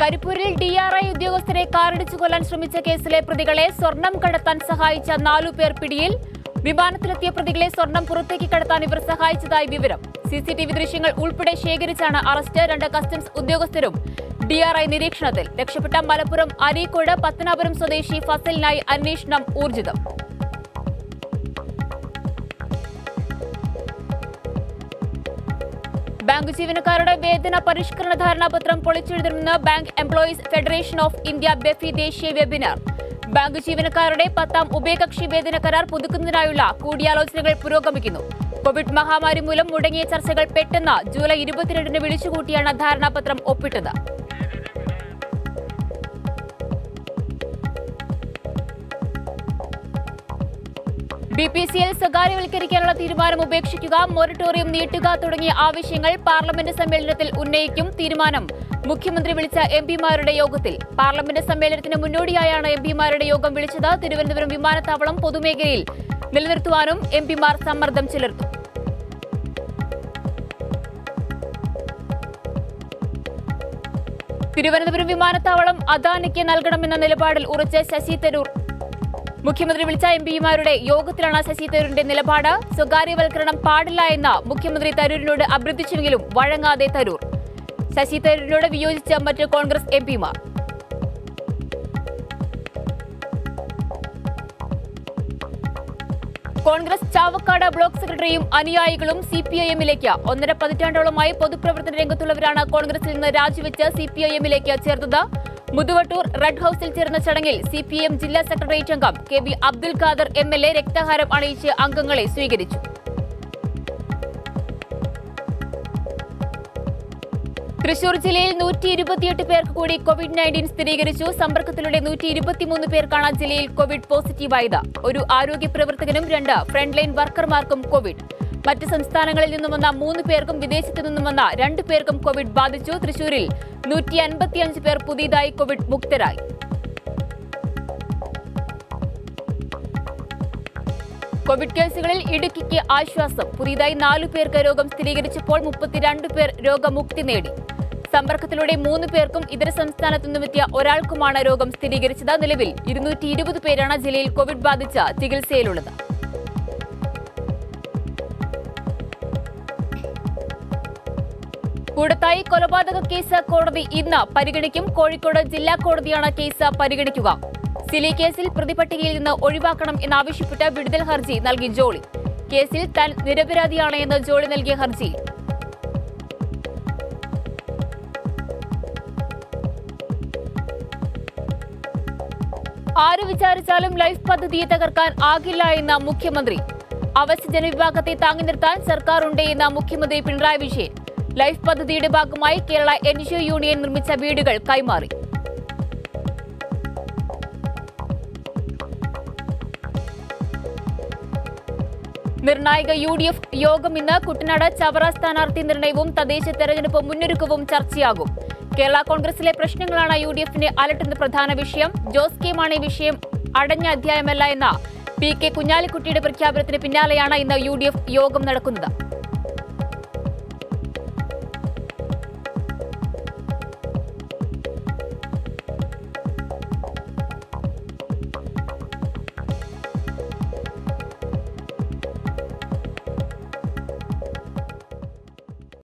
കരിപ്പൂരിൽ D R I ഉദ്യോഗസ്ഥരെ കാറിടിച്ചു കൊല്ലാൻ ശ്രമിച്ച കേസിലെ പ്രതികളെ സ്വർണം കടത്താൻ സഹായിച്ച നാലു പേർ പിടിയിൽ വിമാനത്തിലെത്തിയ പ്രതികളെ സ്വർണം പുറത്തേക്ക് കടത്താൻ ഇവർ സഹായിച്ചതായി വിവരം സി സി ടി വി ദൃശ്യങ്ങൾ ഉൾപ്പെടെ ശേഖരിച്ചാണ് അറസ്റ്റ് രണ്ട് കസ്റ്റംസ് ഉദ്യോഗസ്ഥരും ഡി ആർ ഐ നിരീക്ഷണത്തിൽ രക്ഷപ്പെട്ട മലപ്പുറം അരീക്കോട് പത്തനാപുരം സ്വദേശി ഫസലിനായി അന്വേഷണം ഊർജിതം ബാങ്ക് ജീവനക്കാരുടെ വേതന പരിഷ്കരണ ധാരണാപത്രം പൊളിച്ചെഴുതണമെന്ന് bank employees federation of India BEFI ദേശീയ വെബിനാർ ബാങ്ക് ജീവനക്കാരുടെ പത്താം ഉഭയകക്ഷി വേതന കരാർ പുതുക്കുന്നതിനായുള്ള കൂടിയാലോചനകൾ പുരോഗമിക്കുന്നു കോവിഡ് മഹാമാരി മൂലം മുടങ്ങിയ ചർച്ചകൾ പെട്ടെന്ന് ജൂലൈ ഇരുപത്തിരണ്ടിന് വിളിച്ചുകൂട്ടിയാണ് ധാരണാപത്രം ഒപ്പിട്ടത് ബി പി സി എൽ സ്വകാര്യവൽക്കരിക്കാനുള്ള തീരുമാനം ഉപേക്ഷിക്കുക മൊറട്ടോറിയം നീട്ടുക തുടങ്ങിയ ആവശ്യങ്ങൾ പാർലമെന്റ് സമ്മേളനത്തിൽ ഉന്നയിക്കും തീരുമാനം മുഖ്യമന്ത്രി വിളിച്ച എം പിമാരുടെ യോഗത്തിൽ പാർലമെന്റ് സമ്മേളനത്തിന് മുന്നോടിയായാണ് എം പിമാരുടെ യോഗം വിളിച്ചത് തിരുവനന്തപുരം വിമാനത്താവളം പൊതുമേഖലയിൽ നിലനിർത്തുവാനും എം പിമാർ സമ്മർദ്ദം ചെലുത്തും തിരുവനന്തപുരം വിമാനത്താവളം അദാനിക്ക് നൽകണമെന്ന നിലപാടിൽ ഉറച്ച ശശി തരൂർ മുഖ്യമന്ത്രി വിളിച്ച എം പിമാരുടെ യോഗത്തിലാണ് ശശി തരൂരിന്റെ നിലപാട് സ്വകാര്യവൽക്കരണം പാടില്ല എന്ന് മുഖ്യമന്ത്രി തരൂരിനോട് അഭ്യർത്ഥിച്ചുവെങ്കിലും വഴങ്ങാതെ തരൂർ ശശി തരൂരിനോട് വിയോജിച്ച മറ്റ് കോൺഗ്രസ് എം പിമാർ കോൺഗ്രസ് ചാവക്കാട് ബ്ലോക്ക് സെക്രട്ടറിയും അനുയായികളും സി പി ഐ എമ്മിലേക്ക് ഒന്നര പതിറ്റാണ്ടോളമായി പൊതുപ്രവർത്തന രംഗത്തുള്ളവരാണ് കോൺഗ്രസിൽ നിന്ന് രാജിവെച്ച് സി പി ഐ എമ്മിലേക്ക് ചേർത്തത് മുതുവട്ടൂർ റെഡ് ഹൌസിൽ ചേർന്ന ചടങ്ങിൽ സി പി എം ജില്ലാ സെക്രട്ടേറിയറ്റ് അംഗം K B Abdul Khader M L A രക്തഹാരം അണിയിച്ച് അംഗങ്ങളെ സ്വീകരിച്ചു തൃശൂർ ജില്ലയിൽ നൂറ്റി ഇരുപത്തിയെട്ട് പേർക്ക് കൂടി കോവിഡ് നയൻറ്റീൻ സ്ഥിരീകരിച്ചു സമ്പർക്കത്തിലൂടെ നൂറ്റി ഇരുപത്തിമൂന്ന് പേർക്കാണ് ജില്ലയിൽ കോവിഡ് പോസിറ്റീവായത് ഒരു ആരോഗ്യ പ്രവർത്തകനും രണ്ട് ഫ്രണ്ട് ലൈൻ വർക്കർമാർക്കും കോവിഡ് മറ്റ് സംസ്ഥാനങ്ങളിൽ നിന്നും വന്ന മൂന്ന് പേർക്കും വിദേശത്തു നിന്നും വന്ന രണ്ട് പേർക്കും കോവിഡ് ബാധിച്ചു തൃശൂരിൽ നൂറ്റി അൻപത്തിയഞ്ച് പേർ പുതിയതായി കോവിഡ് മുക്തരായി കോവിഡ് കേസുകളിൽ ഇടുക്കിക്ക് ആശ്വാസം പുതിയതായി നാലു പേർക്ക് രോഗം സ്ഥിരീകരിച്ചപ്പോൾ മുപ്പത്തിരണ്ട് പേർ രോഗമുക്തി നേടി സമ്പർക്കത്തിലൂടെ മൂന്ന് പേർക്കും ഇതര സംസ്ഥാനത്തു നിന്നുമെത്തിയ ഒരാൾക്കുമാണ് രോഗം സ്ഥിരീകരിച്ചത് നിലവിൽ ഇരുന്നൂറ്റി ഇരുപത് പേരാണ് ജില്ലയിൽ കോവിഡ് ബാധിച്ച ചികിത്സയിലുള്ളത് കൂടത്തായി കൊലപാതക കേസ് കോടതി ഇന്ന് പരിഗണിക്കും കോഴിക്കോട് ജില്ലാ കോടതിയാണ് കേസ് പരിഗണിക്കുക സിലി കേസിൽ പ്രതിപട്ടികയിൽ നിന്ന് ഒഴിവാക്കണം എന്നാവശ്യപ്പെട്ട് വിടുതൽ ഹർജി നൽകി ജോളി കേസിൽ താൻ നിരപരാധിയാണ് എന്ന് ജോളി നൽകിയ ഹർജി ആര് വിചാരിച്ചാലും ലൈഫ് പദ്ധതിയെ തകർക്കാൻ ആകില്ല എന്ന മുഖ്യമന്ത്രി അവശ്യ ജനവിഭാഗത്തെ താങ്ങി നിർത്താൻ സർക്കാർ ഉണ്ട് എന്ന മുഖ്യമന്ത്രി പിണറായി വിജയൻ ലൈഫ് പദ്ധതിയുടെ ഭാഗമായി Kerala N G O union നിർമ്മിച്ച വീടുകൾ കൈമാറി നിർണായക യു ഡി എഫ് യോഗം ഇന്ന് കുട്ടനാട് ചവറ സ്ഥാനാർത്ഥി നിർണയവും തദ്ദേശ തെരഞ്ഞെടുപ്പ് മുന്നൊരുക്കവും ചർച്ചയാകും കേരള കോൺഗ്രസിലെ പ്രശ്നങ്ങളാണ് യു ഡി എഫിനെ അലട്ടുന്ന പ്രധാന വിഷയം ജോസ് കെ മാണി വിഷയം അടഞ്ഞ അധ്യായമല്ല എന്ന പി കെ കുഞ്ഞാലിക്കുട്ടിയുടെ പ്രഖ്യാപനത്തിന് പിന്നാലെയാണ് ഇന്ന് യു ഡി എഫ് യോഗം നടക്കുന്നത്